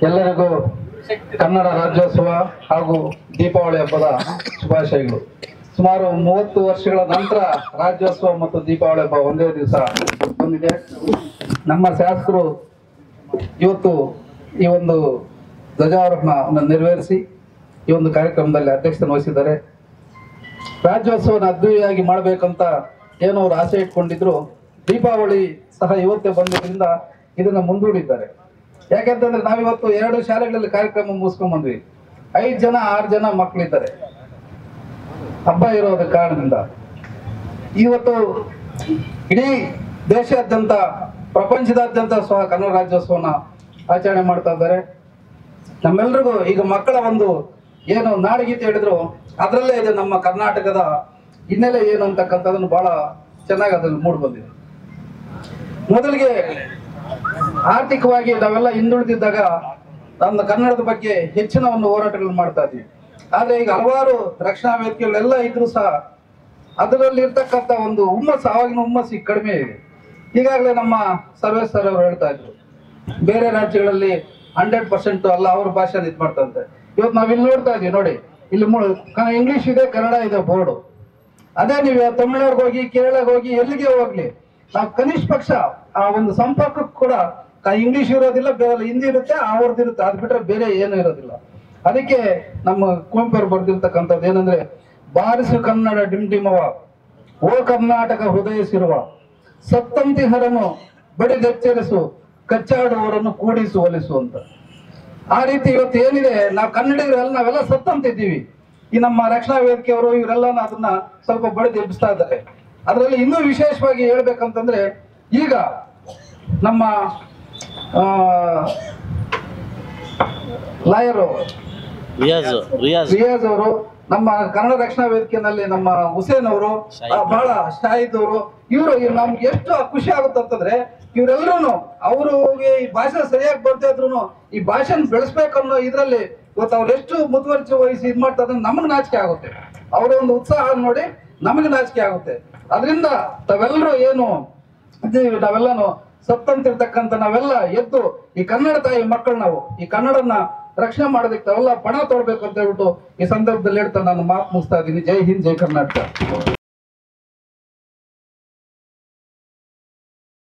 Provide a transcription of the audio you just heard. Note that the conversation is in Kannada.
ಎಲ್ಲರಿಗೂ ಕನ್ನಡ ರಾಜ್ಯೋತ್ಸವ ಹಾಗೂ ದೀಪಾವಳಿ ಹಬ್ಬದ ಶುಭಾಶಯಗಳು ಸುಮಾರು ಮೂವತ್ತು ವರ್ಷಗಳ ನಂತರ ರಾಜ್ಯೋತ್ಸವ ಮತ್ತು ದೀಪಾವಳಿ ಹಬ್ಬ ಒಂದೇ ದಿವಸ ಬಂದಿದೆ ನಮ್ಮ ಶಾಸಕರು ಇವತ್ತು ಈ ಒಂದು ಧ್ವಜಾರೋಹಣವನ್ನು ನೆರವೇರಿಸಿ ಈ ಒಂದು ಕಾರ್ಯಕ್ರಮದಲ್ಲಿ ಅಧ್ಯಕ್ಷತೆ ವಹಿಸಿದ್ದಾರೆ ರಾಜ್ಯೋತ್ಸವನ ಅದ್ದೂರಿಯಾಗಿ ಮಾಡಬೇಕಂತ ಏನೋ ಅವ್ರು ಆಸೆ ಇಟ್ಕೊಂಡಿದ್ರು ದೀಪಾವಳಿ ಸಹ ಇವತ್ತೇ ಬಂದಿದ್ದರಿಂದ ಇದನ್ನ ಮುಂದೂಡಿದ್ದಾರೆ ಯಾಕೆಂತಂದ್ರೆ ನಾವಿವತ್ತು ಎರಡು ಶಾಲೆಗಳಲ್ಲಿ ಕಾರ್ಯಕ್ರಮ ಮುಗಿಸ್ಕೊಂಡ್ ಬಂದ್ವಿ ಐದು ಜನ ಆರು ಜನ ಮಕ್ಕಳಿದ್ದಾರೆ ಹಬ್ಬ ಇರೋದ ಕಾರಣದಿಂದ ಇವತ್ತು ಇಡೀ ದೇಶಾದ್ಯಂತ ಪ್ರಪಂಚದಾದ್ಯಂತ ಸಹ ಕನ್ನಡ ರಾಜ್ಯೋತ್ಸವನ ಆಚರಣೆ ಮಾಡ್ತಾ ಇದ್ದಾರೆ ನಮ್ಮೆಲ್ರಿಗೂ ಈಗ ಮಕ್ಕಳ ಒಂದು ಏನು ನಾಡಗೀತೆ ಹೇಳಿದ್ರು ಅದರಲ್ಲೇ ಇದೆ ನಮ್ಮ ಕರ್ನಾಟಕದ ಹಿನ್ನೆಲೆ ಏನು ಅಂತಕ್ಕಂಥದ್ದನ್ನು ಬಹಳ ಚೆನ್ನಾಗಿ ಅದ್ರಲ್ಲಿ ಮೂಡ್ ಬಂದಿದೆ ಮೊದಲಿಗೆ ಆರ್ಥಿಕವಾಗಿ ನಾವೆಲ್ಲ ಹಿಂದುಳಿದಿದ್ದಾಗ ನಮ್ಮ ಕನ್ನಡದ ಬಗ್ಗೆ ಹೆಚ್ಚಿನ ಒಂದು ಹೋರಾಟಗಳನ್ನು ಮಾಡ್ತಾ ಇದ್ವಿ ಆದ್ರೆ ಈಗ ಹಲವಾರು ರಕ್ಷಣಾ ವೇದಿಕೆಗಳೆಲ್ಲ ಇದ್ರು ಸಹ ಅದರಲ್ಲಿ ಇರ್ತಕ್ಕಂಥ ಒಂದು ಹುಮ್ಮಸ್ಸು ಆವಾಗಿನ ಹುಮ್ಮಸ್ಸು ಈಗ ಕಡಿಮೆ ಇದೆ ಈಗಾಗಲೇ ನಮ್ಮ ಸರ್ವೇಶ್ ಸರ್ ಅವರು ಹೇಳ್ತಾ ಇದ್ರು ಬೇರೆ ರಾಜ್ಯಗಳಲ್ಲಿ ಹಂಡ್ರೆಡ್ ಪರ್ಸೆಂಟ್ ಅಲ್ಲ ಅವ್ರ ಭಾಷೆ ಇದು ಮಾಡ್ತಂತೆ ಇವತ್ತು ನಾವ್ ಇಲ್ಲಿ ನೋಡ್ತಾ ಇದೀವಿ ನೋಡಿ ಇಲ್ಲಿ ಇಂಗ್ಲಿಷ್ ಇದೆ ಕನ್ನಡ ಇದೆ ಬೋರ್ಡು ಅದೇ ನೀವು ತಮಿಳ್ನಾಡಿಗೆ ಹೋಗಿ ಕೇರಳಗೆ ಹೋಗಿ ಎಲ್ಲಿಗೆ ಹೋಗ್ಲಿ ನಾವು ಕನಿಷ್ಠ ಪಕ್ಷ ಆ ಒಂದು ಸಂಪರ್ಕಕ್ಕೆ ಕೂಡ ಇಂಗ್ಲಿಷ್ ಇರೋದಿಲ್ಲ ಬೇರೆ ಹಿಂದಿ ಇರುತ್ತೆ ಅವ್ರದ್ದು ಇರುತ್ತೆ ಅದ್ ಬಿಟ್ರೆ ಬೇರೆ ಏನು ಇರೋದಿಲ್ಲ ಅದಕ್ಕೆ ನಮ್ಮ ಕುವೆಂಪು ಅವರು ಬರ್ದಿರ್ತಕ್ಕಂಥದ್ದು ಏನಂದ್ರೆ ಬಾರಿಸು ಕನ್ನಡ ಡಿಮ್ ಡಿಮವ ಓ ಕರ್ನಾಟಕ ಹೃದಯಿಸಿರುವ ಸತ್ತಂತಿಹರನು ಬಡಿದೆಚ್ಚರಿಸು ಕಚ್ಚಾಡುವವರನ್ನು ಕೂಡಿಸು ಒಲಿಸು ಅಂತ ಆ ರೀತಿ ಇವತ್ತು ಏನಿದೆ ನಾವು ಕನ್ನಡಿಗರೆಲ್ಲ ನಾವೆಲ್ಲ ಸತ್ತಂತಿದ್ದೀವಿ ಈ ನಮ್ಮ ರಕ್ಷಣಾ ವೇದಿಕೆಯವರು ಇವರೆಲ್ಲ ಅದನ್ನ ಸ್ವಲ್ಪ ಬಡಿದು ಎಬ್ಬಿಸ್ತಾ ಇದ್ದಾರೆ ಅದರಲ್ಲಿ ಇನ್ನೂ ವಿಶೇಷವಾಗಿ ಹೇಳ್ಬೇಕಂತಂದ್ರೆ ಈಗ ನಮ್ಮ ಲಾಯರು ರಿಯಾಜ್ ರಿಯಾಜ್ ರಿಯಾಜ್ ಅವರು ನಮ್ಮ ಕನ್ನಡ ರಕ್ಷಣಾ ವೇದಿಕೆಯಲ್ಲಿ ನಮ್ಮ ಹುಸೇನ್ ಅವರು ಆ, ಬಹಳ ಶಾಹಿದ್ ಅವರು ಇವರು ನಮ್ಗೆ ಎಷ್ಟು ಖುಷಿ ಆಗುತ್ತೆ ಅಂತಂದ್ರೆ ಇವರೆಲ್ಲರೂ ಅವರು ಈ ಭಾಷೆ ಸರಿಯಾಗಿ ಬರ್ತಾ ಇದ್ರು ಈ ಭಾಷೆನ ಬೆಳೆಸ್ಬೇಕನ್ನೋ ಇದ್ರಲ್ಲಿ ಇವತ್ತು ಅವ್ರು ಎಷ್ಟು ಮುತುವರ್ಜಿ ವಹಿಸಿ ಇದ್ ಮಾಡ್ತಾ ಇದ್ರೆ ನಮಗ್ ನಾಚಿಕೆ ಆಗುತ್ತೆ ಅವರ ಒಂದು ಉತ್ಸಾಹ ನೋಡಿ ನಮಗೆ ನಾಚಿಕೆ ಆಗುತ್ತೆ ಅದರಿಂದ ತಾವೆಲ್ಲರೂ ಏನು ಇದ್ದೀವಿ ನಾವೆಲ್ಲಾನು ಸತ್ತಂತಿರ್ತಕ್ಕಂಥ ನಾವೆಲ್ಲ ಎದ್ದು ಈ ಕನ್ನಡ ತಾಯಿ ಮಕ್ಕಳು ನಾವು ಈ ಕನ್ನಡನ ರಕ್ಷಣೆ ಮಾಡೋದಕ್ಕೆ ತಾವೆಲ್ಲ ಪಣ ತೊಡ್ಬೇಕು ಅಂತ ಹೇಳ್ಬಿಟ್ಟು ಈ ಸಂದರ್ಭದಲ್ಲಿ ಹೇಳ್ತಾ ನಾನು ಮಾತು ಮುಗಿಸ್ತಾ ಇದ್ದೀನಿ ಜೈ ಹಿಂದ್ ಜೈ ಕರ್ನಾಟಕ